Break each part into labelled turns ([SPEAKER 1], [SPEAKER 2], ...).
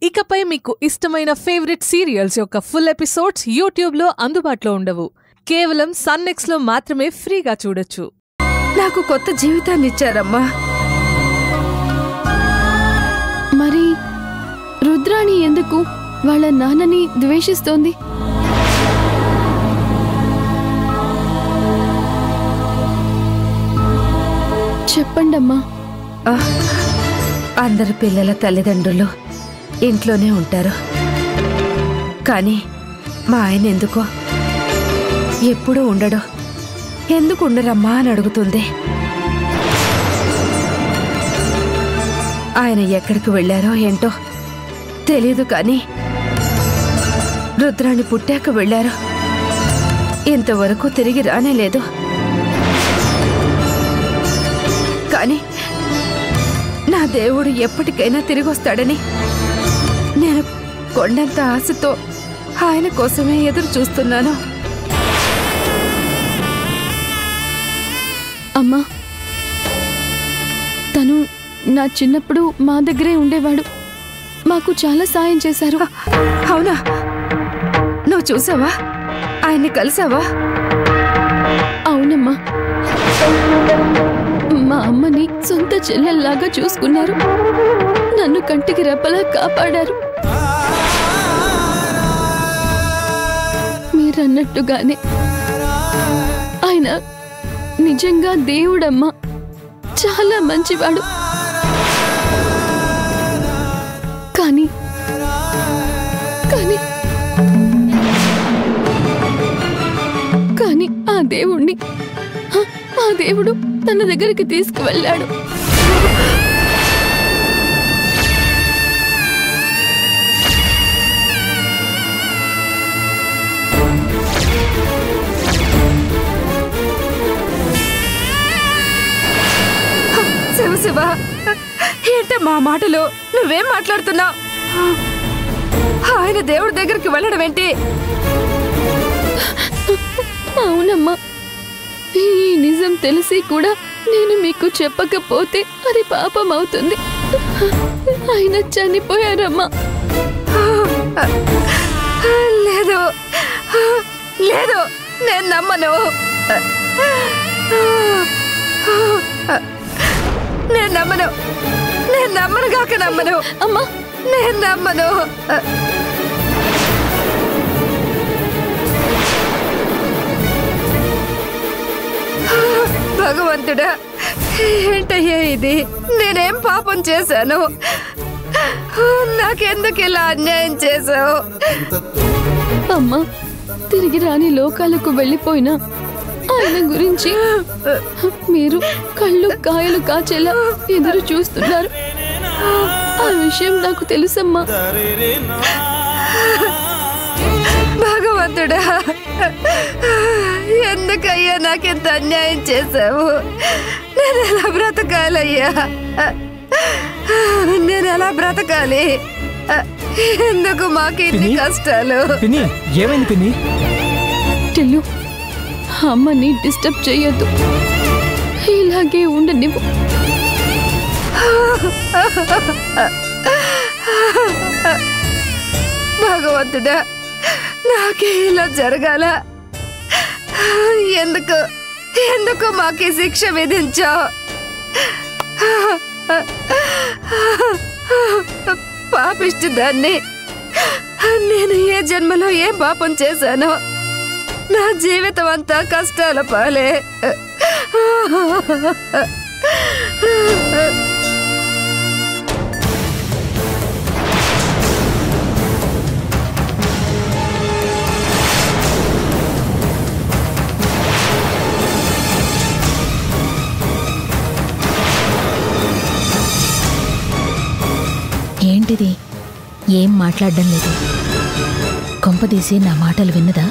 [SPEAKER 1] ఇకపై మీకు ఇష్టమైన ఫేవరెట్ సీరియల్స్ యొక్క ఫుల్ ఎపిసోడ్స్ యూట్యూబ్లో అందుబాటులో ఉండవు కేవలం సన్నెక్స్లో మాత్రమే ఫ్రీగా చూడొచ్చు
[SPEAKER 2] నాకు కొత్త జీవితాన్ని ఇచ్చారమ్మా
[SPEAKER 3] మరి రుద్రాణి ఎందుకు వాళ్ళ నాన్నని ద్వేషిస్తోంది చెప్పండమ్మా
[SPEAKER 2] ఆ, అందరి పిల్లల తల్లిదండ్రులు ఇంట్లోనే ఉంటారు కానీ మా ఆయన ఎందుకో ఎప్పుడూ ఉండడు ఎందుకు ఉండరమ్మా అని అడుగుతుంది ఆయన ఎక్కడికి వెళ్ళారో ఏంటో తెలీదు కానీ రుద్రాణి పుట్టాక వెళ్ళారు ఇంతవరకు తిరిగి రానే లేదు కానీ నా దేవుడు ఎప్పటికైనా తిరిగి వస్తాడని నేను కొండంత ఆశతో ఆయన కోసమే ఎదురు చూస్తున్నాను
[SPEAKER 3] అమ్మా తను నా చిన్నప్పుడు మా దగ్గరే ఉండేవాడు మాకు చాలా సాయం చేశారు
[SPEAKER 2] అవునా నువ్వు చూసావా ఆయన్ని కలిసావా
[SPEAKER 3] అవునమ్మా మా అమ్మని సొంత చెల్లెల్లాగా చూసుకున్నారు నన్ను కంటికి రెప్పలా కాపాడారు మీరన్నట్టుగానే ఆయన నిజంగా దేవుడమ్మా చాలా మంచివాడు కానీ కానీ కానీ ఆ దేవుణ్ణి ఆ- ఆ దేవుడు తన దగ్గరికి తీసుకువెళ్ళాడు
[SPEAKER 2] శివ శివ ఏంట మా మాటలు నువ్వేం మాట్లాడుతున్నావు ఆయన దేవుడి దగ్గరికి వెళ్ళడం ఏంటి
[SPEAKER 3] అవునమ్మా ఈ నిజం తెలిసి కూడా నేను మీకు చెప్పకపోతే అది పాపం అవుతుంది ఆయన చనిపోయారమ్మా
[SPEAKER 2] లేదు లేదు నేను నమ్మను నేను నమ్మను నేను నమ్మను కాక నమ్మను
[SPEAKER 3] అమ్మా
[SPEAKER 2] నేను నమ్మను భగవంతుడా ఏంటయ్యా ఇది నేనేం పాపం చేశాను నాకెందుకు ఇలా అన్యాయం చేశావు
[SPEAKER 3] అమ్మా తిరిగి రాని లోకాలకు వెళ్ళిపోయినా ఆయన గురించి మీరు కళ్ళు కాయలు కాచేలా ఎదురు చూస్తున్నారు ఆ విషయం నాకు తెలుసమ్మా
[SPEAKER 2] భగవంతుడా ఎందుకయ్యా నాకెంత అన్యాయం చేశావు నేను ఎలా బ్రతకాలయ్యా నేను ఎలా బ్రతకాలి ఎందుకు మాకు ఇన్ని
[SPEAKER 4] పిన్ని?
[SPEAKER 2] కష్టాలు
[SPEAKER 4] పిన్ని ఏమైంది పిన్ని
[SPEAKER 3] టిల్లు అమ్మని డిస్టర్బ్ చేయొద్దు ఇలాగే ఉండనివ్వు
[SPEAKER 2] భగవంతుడా నాకే ఇలా జరగాల ఎందుకు ఎందుకు మాకు ఈ శిక్ష విధించావు పాపిష్టి దాన్ని నేను ఏ జన్మలో ఏం పాపం చేశానో నా జీవితం అంతా కష్టాల పాలే
[SPEAKER 5] ఏంటిది ఏం మాట్లాడడం లేదు కొంపదీసి నా మాటలు విన్నదా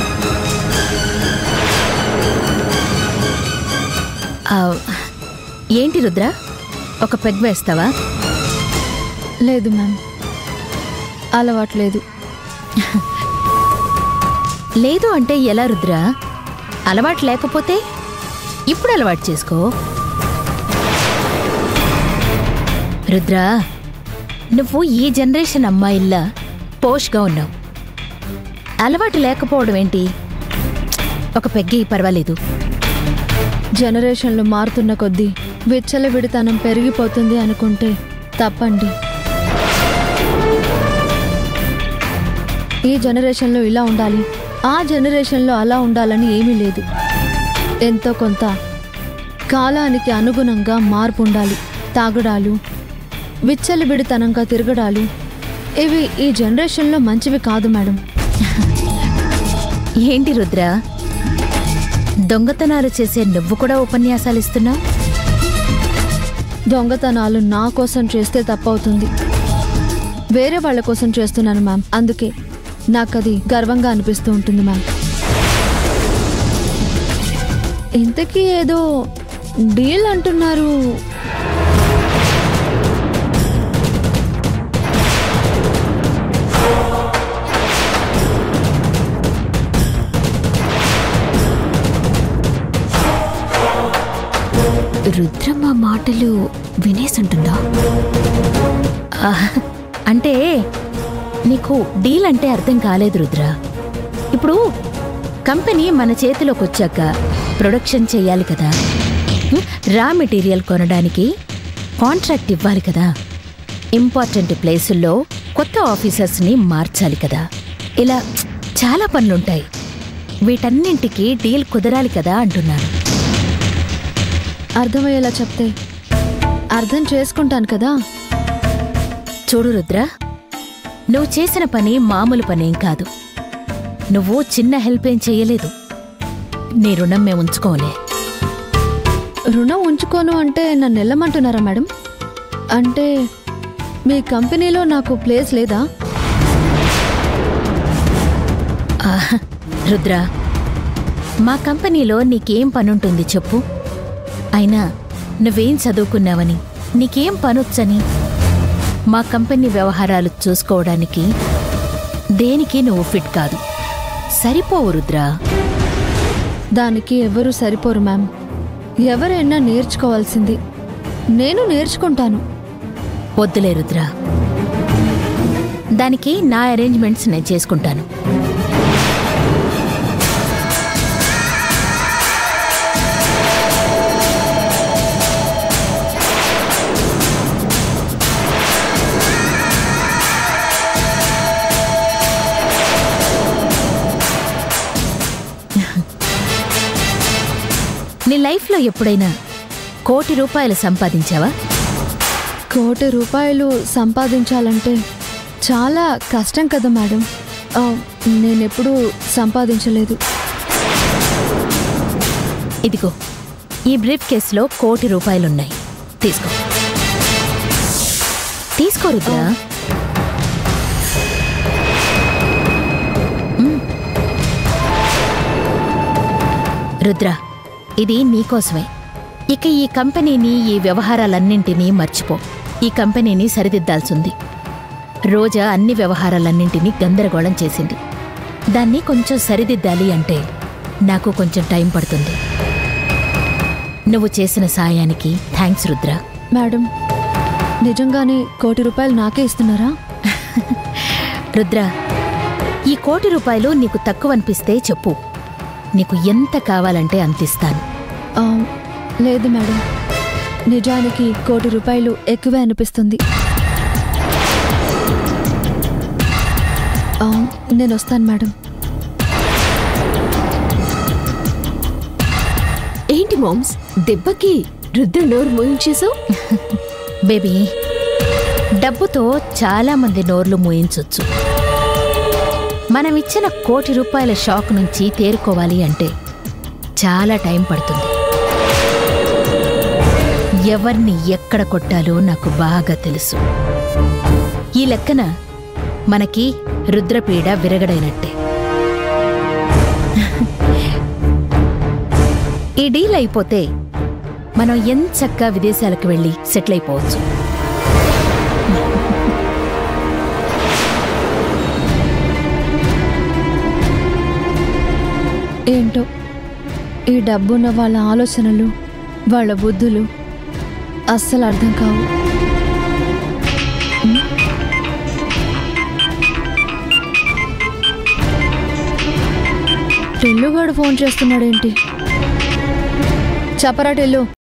[SPEAKER 5] ఆ, ఏంటి రుద్ర ఒక పెగ్ వేస్తావా
[SPEAKER 3] లేదు మ్యామ్ అలవాట్లేదు
[SPEAKER 5] లేదు అంటే ఎలా రుద్ర అలవాటు లేకపోతే ఇప్పుడు అలవాటు చేసుకో రుద్ర నువ్వు ఈ జనరేషన్ అమ్మాయిల్లా పోష్గా ఉన్నావు అలవాటు లేకపోవడం ఏంటి ఒక పెగ్గి పర్వాలేదు
[SPEAKER 3] జనరేషన్లు మారుతున్న కొద్దీ విచ్చలవిడితనం పెరిగిపోతుంది అనుకుంటే తప్పండి ఈ జనరేషన్లో ఇలా ఉండాలి ఆ జనరేషన్లో అలా ఉండాలని ఏమీ లేదు ఎంతో కొంత కాలానికి అనుగుణంగా మార్పు ఉండాలి తాగడాలు విచ్చలవిడితనంగా తిరగడాలు ఇవి ఈ జనరేషన్లో మంచివి కాదు మేడం
[SPEAKER 5] ఏంటి రుద్ర దొంగతనాలు చేసే నువ్వు కూడా ఉపన్యాసాలు ఇస్తున్నావు
[SPEAKER 3] దొంగతనాలు నా కోసం చేస్తే తప్పవుతుంది వేరే వాళ్ళ కోసం చేస్తున్నాను మ్యామ్ అందుకే నాకు అది గర్వంగా అనిపిస్తూ ఉంటుంది మ్యామ్ ఇంతకీ ఏదో డీల్ అంటున్నారు
[SPEAKER 5] రుద్రమ్మ మాటలు వినేసుంటుందా ఆహ్, అంటే నీకు డీల్ అంటే అర్థం కాలేదు రుద్ర ఇప్పుడు కంపెనీ మన చేతిలోకి వచ్చాక ప్రొడక్షన్ చేయాలి కదా హ్మ్, రా మెటీరియల్ కొనడానికి కాంట్రాక్ట్ ఇవ్వాలి కదా ఇంపార్టెంట్ ప్లేసుల్లో కొత్త ఆఫీసర్స్ని మార్చాలి కదా ఇలా చాలా పనులుంటాయి వీటన్నింటికి డీల్ కుదరాలి కదా అంటున్నాను
[SPEAKER 3] అర్థమయ్యేలా చెప్తే అర్థం చేసుకుంటాను కదా
[SPEAKER 5] చూడు రుద్ర నువ్వు చేసిన పని మామూలు పనేం కాదు నువ్వు చిన్న హెల్ప్ ఏం చెయ్యలేదు నీ రుణం మేము ఉంచుకోలే
[SPEAKER 3] రుణం ఉంచుకోను అంటే నన్ను వెళ్ళమంటున్నారా మేడం అంటే మీ కంపెనీలో నాకు ప్లేస్ లేదా
[SPEAKER 5] ఆహ్, రుద్ర మా కంపెనీలో నీకేం పనుంటుంది చెప్పు అయినా నువ్వేం చదువుకున్నావని నీకేం పనొచ్చని మా కంపెనీ వ్యవహారాలు చూసుకోవడానికి దేనికి నువ్వు ఫిట్ కాదు సరిపోవు రుద్ర
[SPEAKER 3] దానికి ఎవరు సరిపోరు మ్యామ్ ఎవరైనా నేర్చుకోవాల్సింది నేను నేర్చుకుంటాను
[SPEAKER 5] వద్దులే రుద్ర దానికి నా అరేంజ్మెంట్స్ నేను చేసుకుంటాను నీ లైఫ్లో ఎప్పుడైనా కోటి రూపాయలు సంపాదించావా
[SPEAKER 3] కోటి రూపాయలు సంపాదించాలంటే చాలా కష్టం కదా మేడం ఆ, నేనెప్పుడూ సంపాదించలేదు
[SPEAKER 5] ఇదిగో ఈ బ్రీఫ్ కేసులో కోటి రూపాయలున్నాయి తీసుకో తీసుకో రుద్ర మ్. రుద్ర ఇది నీకోసమే ఇక ఈ కంపెనీని ఈ వ్యవహారాలన్నింటినీ మర్చిపో ఈ కంపెనీని సరిదిద్దాల్సింది రోజా అన్ని వ్యవహారాలన్నింటినీ గందరగోళం చేసింది దాన్ని కొంచెం సరిదిద్దాలి అంటే నాకు కొంచెం టైం పడుతుంది నువ్వు చేసిన సాయానికి థ్యాంక్స్ రుద్ర
[SPEAKER 3] మేడం నిజంగానే కోటి రూపాయలు నాకే ఇస్తున్నారా
[SPEAKER 5] రుద్ర ఈ కోటి రూపాయలు నీకు తక్కువ అనిపిస్తే చెప్పు నీకు ఎంత కావాలంటే అంతిస్తాను
[SPEAKER 3] ఆ, లేదు మేడం నిజానికి కోటి రూపాయలు ఎక్కువే అనిపిస్తుంది ఆ, నేను వస్తాను మేడం
[SPEAKER 2] ఏంటి మామ్స్ దెబ్బకి రుద్ర నోరు మూయించేసావు
[SPEAKER 5] బేబీ డబ్బుతో చాలా మంది నోర్లు మూయించొచ్చు మనమిచ్చిన కోటి రూపాయల షాక్ నుంచి తేరుకోవాలి అంటే చాలా టైం పడుతుంది ఎవరిని ఎక్కడ కొట్టాలో నాకు బాగా తెలుసు ఈ లెక్కన మనకి రుద్రపీడ విరగడైనట్టే ఈ డీల్ అయిపోతే మనం ఎంచక్కా విదేశాలకు వెళ్ళి సెటిల్ అయిపోవచ్చు
[SPEAKER 3] ఏంటో ఈ డబ్బున్న వాళ్ళ ఆలోచనలు వాళ్ళ బుద్ధులు అస్సలు అర్థం కావు ఉమ్, టిల్లుగాడు ఫోన్ చేస్తున్నాడేంటి చెప్పరా టిల్లు